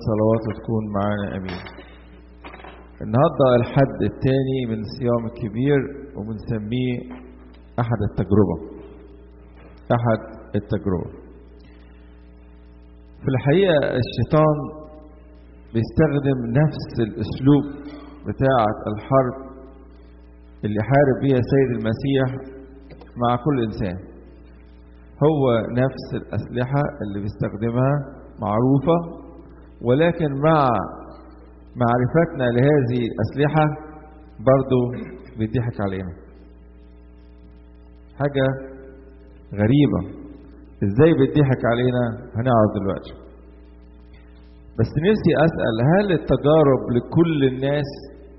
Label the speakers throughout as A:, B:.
A: صلواته تكون معانا امين النهارده الحد الثاني من الصيام الكبير وبنسميه احد التجربه احد التجربه في الحقيقه الشيطان بيستخدم نفس الاسلوب بتاعه الحرب اللي حارب بيها السيد المسيح مع كل انسان هو نفس الاسلحه اللي بيستخدمها معروفه ولكن مع معرفتنا لهذه الاسلحه برضو بيضحك علينا حاجه غريبه ازاي بيضحك علينا هنعرف دلوقتي بس نفسي اسال هل التجارب لكل الناس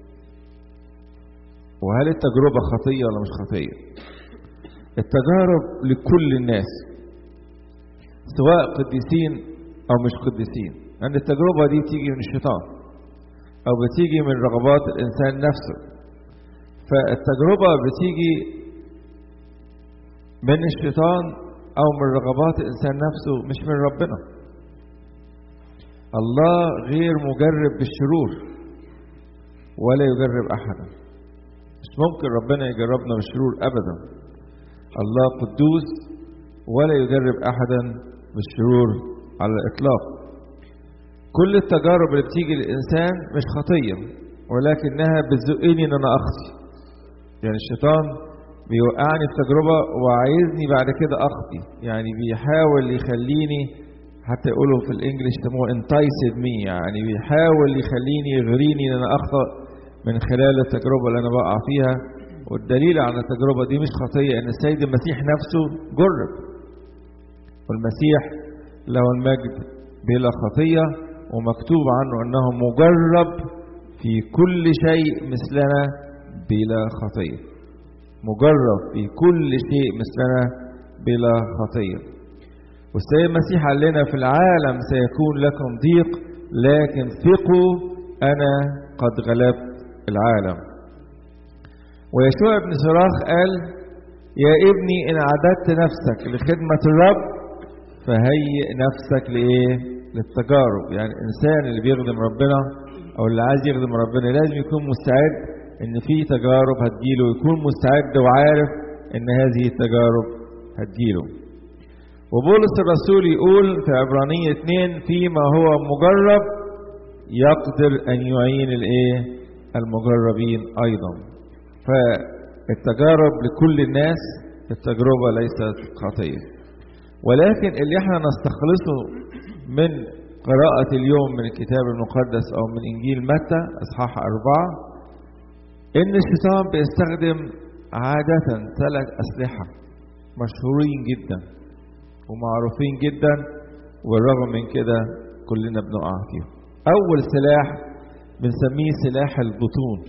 A: وهل التجربه خطيه ولا مش خطيه التجارب لكل الناس سواء قديسين او مش قديسين لان التجربه دي بتيجي من الشيطان او بتيجي من رغبات الانسان نفسه فالتجربه بتيجي من الشيطان او من رغبات الانسان نفسه مش من ربنا الله غير مجرب بالشرور ولا يجرب احدا مش ممكن ربنا يجربنا بالشرور ابدا الله قدوس ولا يجرب احدا بالشرور على الاطلاق كل التجارب اللي بتيجي للانسان مش خطيه ولكنها بتزقني ان انا اخطي يعني الشيطان بيوقعني في تجربه وعايزني بعد كده اخطي يعني بيحاول يخليني حتى يقولوا في الانجليش يسموه انتايسد مي يعني بيحاول يخليني يغريني ان انا اخطا من خلال التجربه اللي انا بقع فيها والدليل على التجربه دي مش خطيه ان السيد المسيح نفسه جرب والمسيح له المجد بلا خطيه ومكتوب عنه انه مجرب في كل شيء مثلنا بلا خطيه مجرب في كل شيء مثلنا بلا خطيه والسيد المسيح قال لنا في العالم سيكون لكم ضيق لكن ثقوا انا قد غلبت العالم ويشوع بن صراخ قال يا ابني ان عددت نفسك لخدمه الرب فهيئ نفسك لايه للتجارب يعني الانسان اللي بيخدم ربنا او اللي عايز يخدم ربنا لازم يكون مستعد ان في تجارب هتجيله يكون مستعد وعارف ان هذه التجارب هتجيله وبولس الرسول يقول في عبرانية 2 فيما هو مجرب يقدر ان يعين الايه المجربين ايضا فالتجارب لكل الناس التجربة ليست خطية ولكن اللي احنا نستخلصه من قراءة اليوم من الكتاب المقدس أو من إنجيل متى إصحاح أربعة إن الشيطان بيستخدم عادة ثلاث أسلحة مشهورين جدا ومعروفين جدا والرغم من كده كلنا بنقع فيهم أول سلاح بنسميه سلاح البطون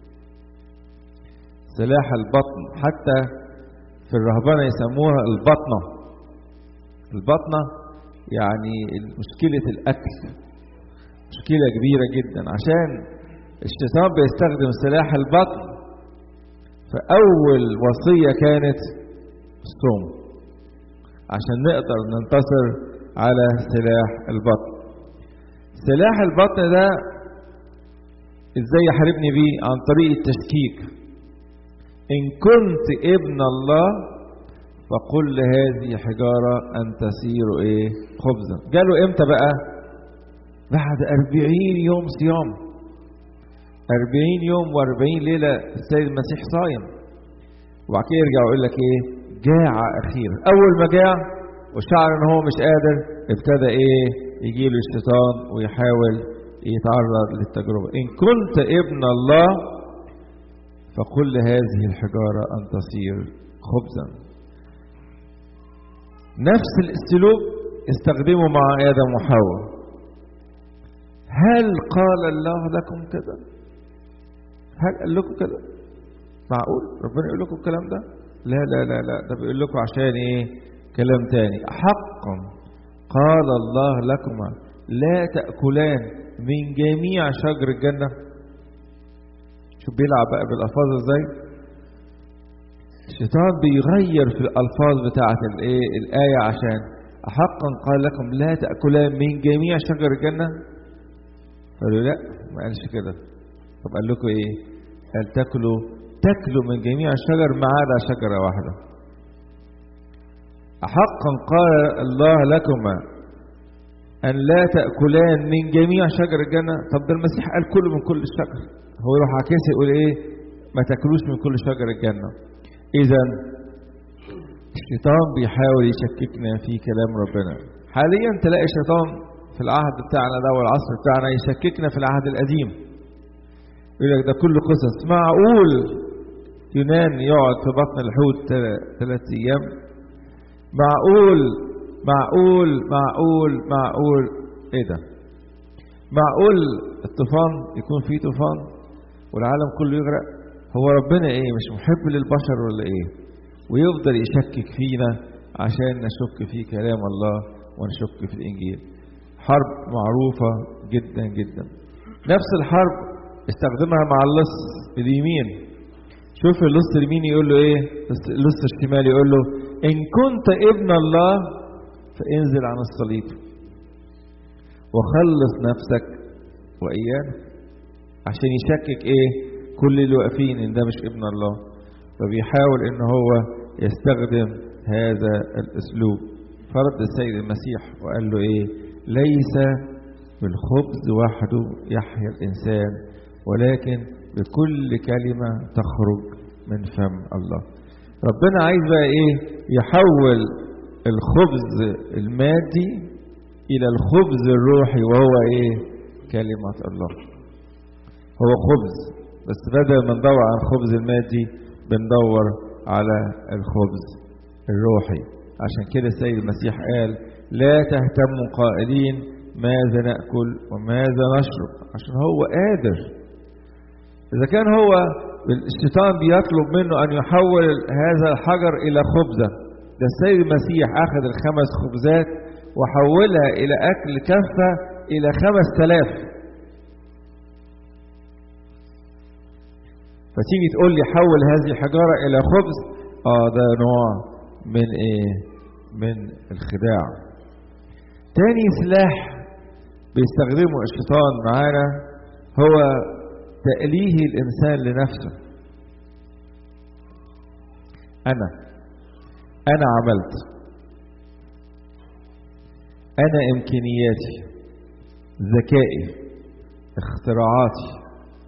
A: سلاح البطن حتى في الرهبنة يسموها البطنة البطنة يعني مشكلة الأكل مشكلة كبيرة جدا عشان الشيطان بيستخدم سلاح البطن فأول وصية كانت الصوم عشان نقدر ننتصر على سلاح البطن سلاح البطن ده ازاي يحاربني بيه عن طريق التشكيك ان كنت ابن الله فقل لهذه حجارة أن تسير إيه خبزا قالوا إمتى بقى بعد أربعين يوم صيام أربعين يوم وأربعين ليلة السيد المسيح صايم وبعد كده يرجع ويقول لك إيه جاع أخيرا أول ما جاع وشعر إن هو مش قادر ابتدى إيه يجي له الشيطان ويحاول يتعرض للتجربة إن كنت ابن الله فقل لهذه الحجارة أن تصير خبزا نفس الاسلوب استخدمه مع ادم وحواء هل قال الله لكم كذا هل قال لكم كذا معقول ربنا يقول لكم الكلام ده لا لا لا لا ده بيقول لكم عشان ايه كلام تاني حقا قال الله لكما لا تأكلان من جميع شجر الجنة شوف بيلعب بقى بالألفاظ ازاي الشيطان بيغير في الألفاظ بتاعة الإيه الآية عشان أحقا قال لكم لا تأكلا من جميع شجر الجنة قالوا لا ما قالش كده طب قال لكم ايه قال تاكلوا تاكلوا من جميع الشجر ما عدا شجره واحده حقا قال الله لكما ان لا تاكلان من جميع شجر الجنه طب ده المسيح قال كله من كل الشجر هو يروح عكس يقول ايه ما تاكلوش من كل شجر الجنه اذا الشيطان بيحاول يشككنا في كلام ربنا حاليا تلاقي الشيطان في العهد بتاعنا ده والعصر بتاعنا يشككنا في العهد القديم يقول لك ده كله قصص معقول يونان يقعد في بطن الحوت ثلاث ايام معقول معقول معقول معقول ايه ده معقول الطوفان يكون فيه طوفان والعالم كله يغرق هو ربنا ايه مش محب للبشر ولا ايه ويفضل يشكك فينا عشان نشك في كلام الله ونشك في الانجيل حرب معروفة جدا جدا نفس الحرب استخدمها مع اللص اليمين شوف اللص اليمين يقول له ايه اللص الشمال يقول له ان كنت ابن الله فانزل عن الصليب وخلص نفسك وايانا عشان يشكك ايه كل اللي واقفين ان ده مش ابن الله فبيحاول ان هو يستخدم هذا الاسلوب فرد السيد المسيح وقال له ايه ليس بالخبز وحده يحيا الانسان ولكن بكل كلمه تخرج من فم الله ربنا عايز بقى ايه يحول الخبز المادي الى الخبز الروحي وهو ايه كلمه الله هو خبز بس بدل ما ندور على الخبز المادي بندور على الخبز الروحي عشان كده السيد المسيح قال لا تهتموا قائلين ماذا ناكل وماذا نشرب عشان هو قادر اذا كان هو الشيطان بيطلب منه ان يحول هذا الحجر الى خبزه ده السيد المسيح اخذ الخمس خبزات وحولها الى اكل كفه الى خمس تلاف فتيجي تقول لي حول هذه الحجارة إلى خبز آه ده نوع من إيه؟ من الخداع. تاني سلاح بيستخدمه الشيطان معانا هو تأليه الإنسان لنفسه. أنا أنا عملت أنا إمكانياتي ذكائي اختراعاتي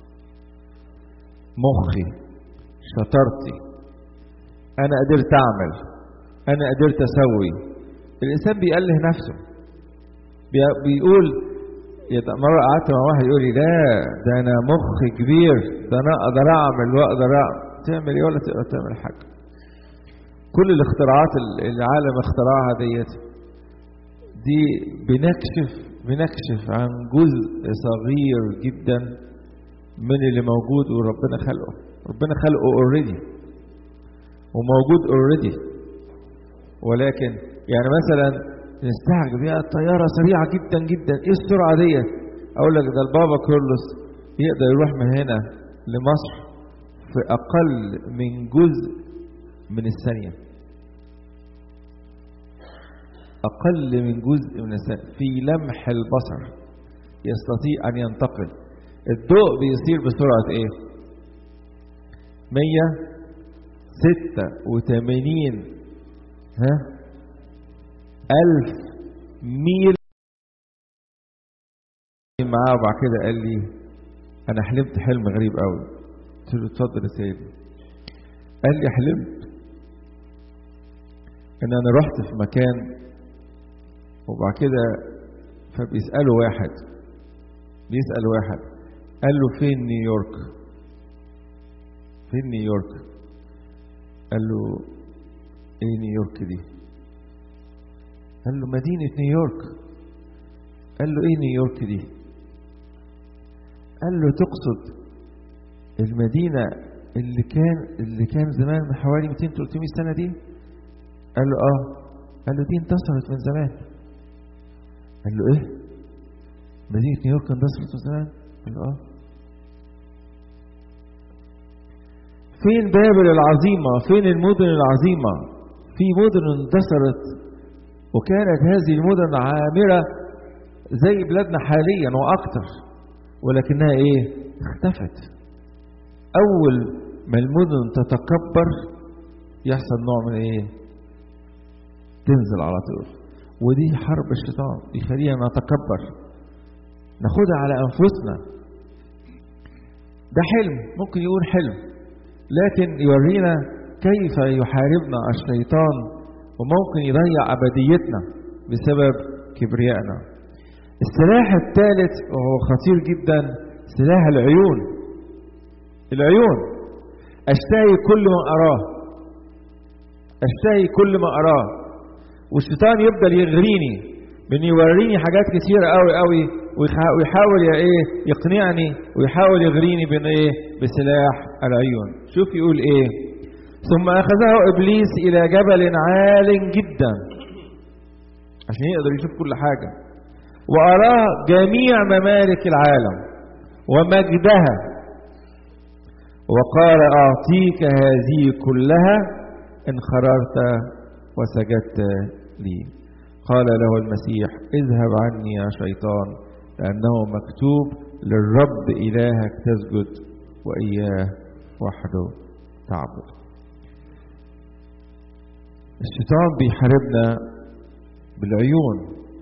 A: مخي شطارتي انا قدرت اعمل انا قدرت اسوي الانسان بيأله نفسه بيقول مرة قعدت مع واحد يقول لي لا ده انا مخي كبير ده انا اقدر اعمل واقدر اعمل تعمل ايه ولا تقدر تعمل حاجه كل الاختراعات اللي العالم اخترعها ديت دي بنكشف بنكشف عن جزء صغير جدا من اللي موجود وربنا خلقه ربنا خلقه اوريدي وموجود اوريدي ولكن يعني مثلا نستعجب يا الطيارة سريعة جدا جدا ايه السرعة ديت اقول لك ده البابا كرولوس يقدر يروح من هنا لمصر في اقل من جزء من الثانية اقل من جزء من الثانية في لمح البصر يستطيع ان ينتقل الضوء بيصير بسرعة ايه؟ 186 ها؟ ألف ميل معاه وبعد كده قال لي أنا حلمت حلم غريب قوي قلت له اتفضل يا سيدي قال لي حلمت إن أنا رحت في مكان وبعد كده فبيسألوا واحد بيسأل واحد قال له فين نيويورك فين نيويورك قال له ايه نيويورك دي قال له مدينة نيويورك قال له ايه نيويورك دي قال له تقصد المدينة اللي كان اللي كان زمان من حوالي 200 300 سنة دي قال له اه قال له دي انتصرت من زمان قال له ايه مدينة نيويورك انتصرت من زمان قال له اه فين بابل العظيمة فين المدن العظيمة في مدن اندثرت وكانت هذه المدن عامرة زي بلادنا حاليا وأكثر ولكنها ايه اختفت اول ما المدن تتكبر يحصل نوع من ايه تنزل على طول ودي حرب الشيطان يخلينا نتكبر ناخدها على انفسنا ده حلم ممكن يقول حلم لكن يورينا كيف يحاربنا الشيطان وممكن يضيع ابديتنا بسبب كبريائنا السلاح الثالث وهو خطير جدا سلاح العيون العيون اشتهي كل ما اراه اشتهي كل ما اراه والشيطان يفضل يغريني بان يوريني حاجات كتيرة قوي قوي ويحاول يا ايه يقنعني ويحاول يغريني بان ايه بسلاح العيون شوف يقول ايه ثم اخذه ابليس الى جبل عال جدا عشان يقدر يشوف كل حاجة واراه جميع ممالك العالم ومجدها وقال اعطيك هذه كلها ان خررت وسجدت لي قال له المسيح اذهب عني يا شيطان لأنه مكتوب للرب إلهك تسجد وإياه وحده تعبد الشيطان بيحاربنا بالعيون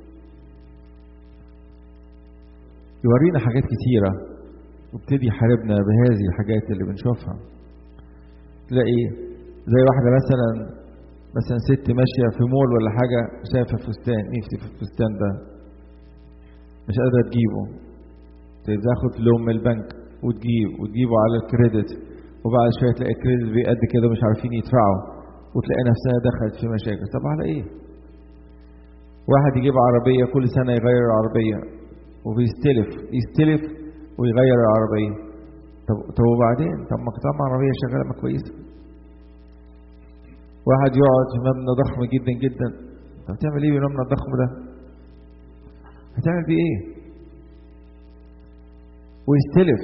A: يورينا حاجات كتيرة وابتدي يحاربنا بهذه الحاجات اللي بنشوفها تلاقي زي واحدة مثلا مثلا ست ماشية في مول ولا حاجة شايفة فستان نفسي في الفستان ده مش قادرة تجيبه تاخد لهم من البنك وتجيب وتجيبه على الكريدت وبعد شوية تلاقي الكريدت بقد كده مش عارفين يدفعوا وتلاقي نفسها دخلت في مشاكل طب على ايه؟ واحد يجيب عربية كل سنة يغير العربية وبيستلف يستلف ويغير العربية طب طب وبعدين طب ما طب عربية شغالة ما كويسة واحد يقعد في مبنى ضخم جدا جدا طب تعمل ايه بالمبنى الضخم ده؟ هتعمل بيه ايه؟ ويستلف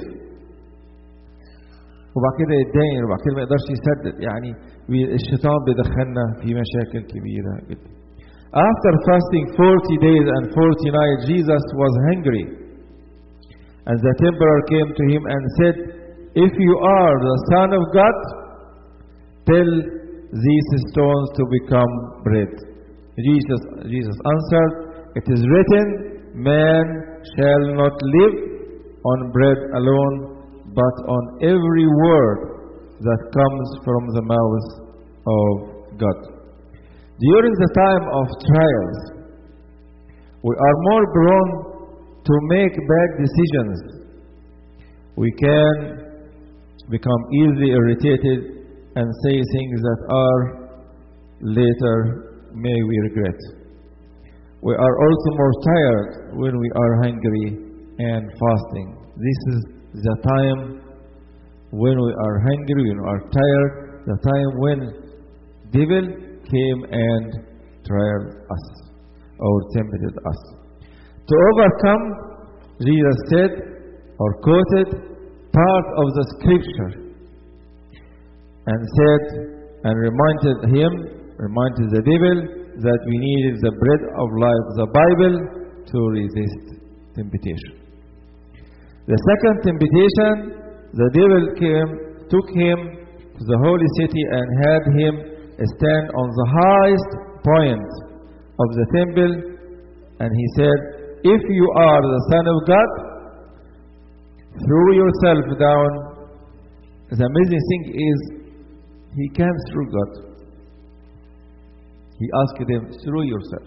A: وبعد كده يتداين وبعد كده ما يقدرش يسدد يعني الشيطان بيدخلنا في مشاكل كبيرة جدا. After fasting 40 days and 40 nights, Jesus was hungry. And the tempter came to him and said, If you are the Son of God, tell these stones to become bread. Jesus, Jesus answered, It is written, Man shall not live on bread alone, but on every word that comes from the mouth of God. During the time of trials, we are more prone to make bad decisions. We can become easily irritated and say things that are later may we regret. We are also more tired when we are hungry and fasting. This is the time when we are hungry, when we are tired, the time when devil came and tried us or tempted us. To overcome, Jesus said or quoted part of the scripture and said and reminded him, reminded the devil that we needed the bread of life, the Bible, to resist temptation. The second temptation, the devil came, took him to the holy city and had him stand on the highest point of the temple, and he said, If you are the Son of God, throw yourself down. The amazing thing is, he came through God. He asked them, through yourself.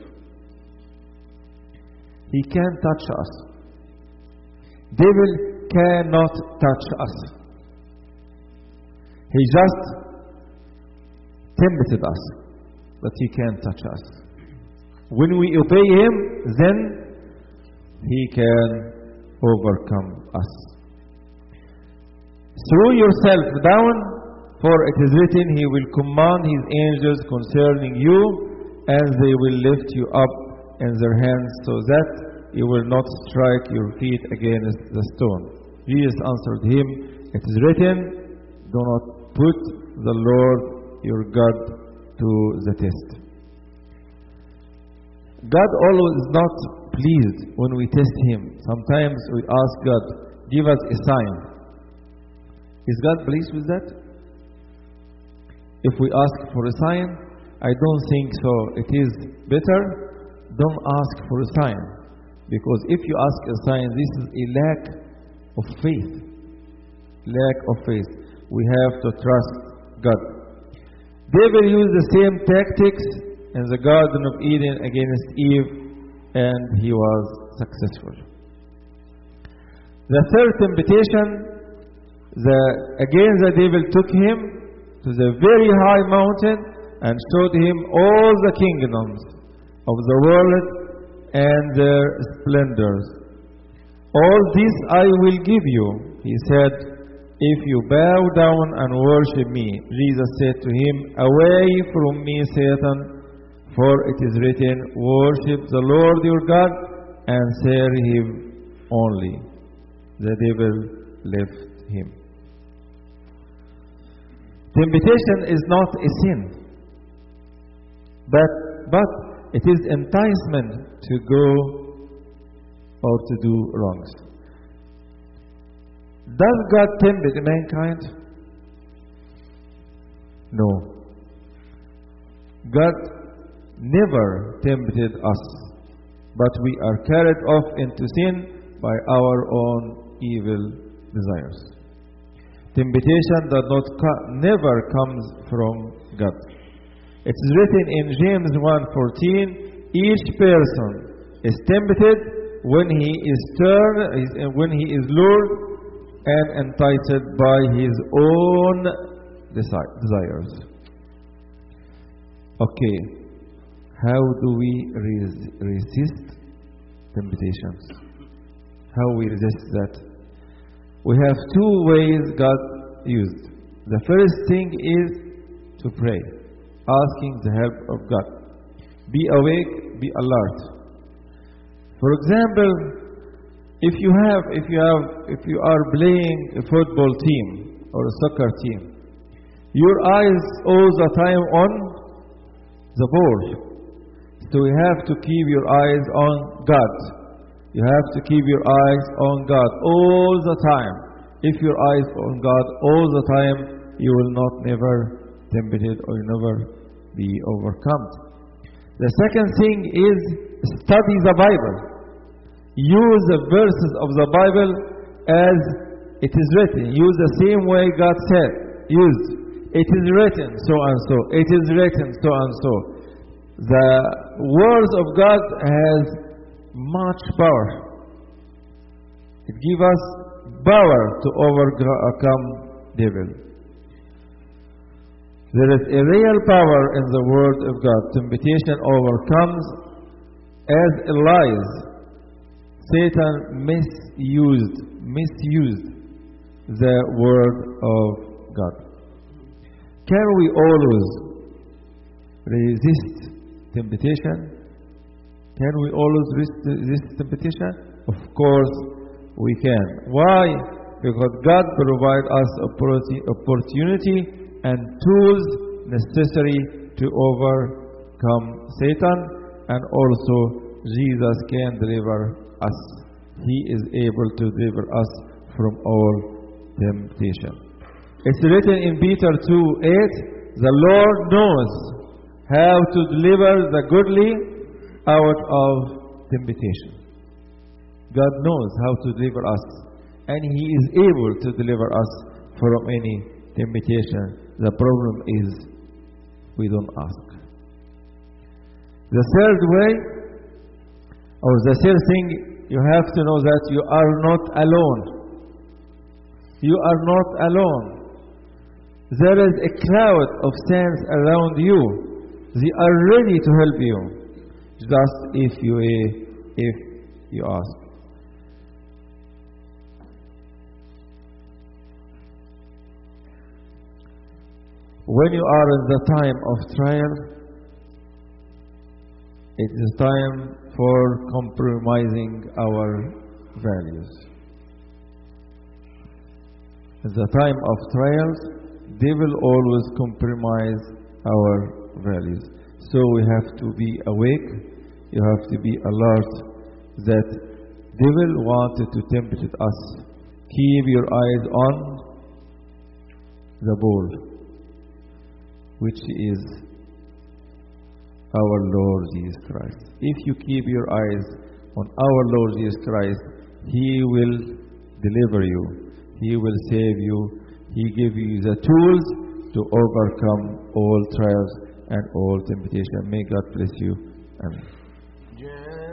A: He can't touch us. Devil cannot touch us. He just tempted us, but he can't touch us. When we obey him, then he can overcome us. Throw yourself down, for it is written, He will command His angels concerning you, and they will lift you up in their hands, so that you will not strike your feet against the stone. Jesus answered him, It is written, Do not put the Lord your God to the test. God always is not pleased when we test Him. Sometimes we ask God, Give us a sign. Is God pleased with that? If we ask for a sign, I don't think so. It is better, don't ask for a sign. Because if you ask a sign, this is a lack of faith. Lack of faith. We have to trust God. David used the same tactics in the Garden of Eden against Eve, and he was successful. The third temptation, the, again the devil took him to the very high mountain and showed him all the kingdoms of the world and their splendors. All this I will give you, he said, if you bow down and worship me. Jesus said to him, Away from me, Satan, for it is written, Worship the Lord your God and serve him only. The devil left him. Temptation is not a sin, but, but it is enticement to go or to do wrongs. Does God tempt mankind? No. God never tempted us, but we are carried off into sin by our own evil desires. Temptation does not co- never comes from God. It is written in James 1:14, each person is tempted when he is turned, is- when he is lured and enticed by his own desi- desires. Okay, how do we res- resist temptations? How we resist that? We have two ways God used. The first thing is to pray, asking the help of God. Be awake, be alert. For example, if you have if you have if you are playing a football team or a soccer team, your eyes all the time on the ball. So you have to keep your eyes on God. You have to keep your eyes on God all the time. If your eyes on God all the time, you will not never tempted or never be overcome. The second thing is study the Bible. Use the verses of the Bible as it is written. Use the same way God said. Use. It is written so and so. It is written so and so. The words of God has much power. It gives us power to overcome devil. There is a real power in the word of God. Temptation overcomes as a lies. Satan misused, misused the word of God. Can we always resist temptation? Can we always resist, resist temptation? Of course we can. Why? Because God provides us opportunity, opportunity and tools necessary to overcome Satan and also Jesus can deliver us. He is able to deliver us from all temptation. It's written in Peter 2 8, the Lord knows how to deliver the godly out of temptation. God knows how to deliver us, and He is able to deliver us from any temptation. The problem is we don't ask. The third way, or the third thing, you have to know that you are not alone. You are not alone. There is a cloud of saints around you. They are ready to help you, just if you if you ask. When you are in the time of trial, it is time for compromising our values. In the time of trials, they will always compromise our values. So we have to be awake, you have to be alert that devil wanted to tempt us keep your eyes on the ball, which is our Lord Jesus Christ. If you keep your eyes on our Lord Jesus Christ, He will deliver you. He will save you. He give you the tools to overcome all trials and all temptation. May God bless you. Amen.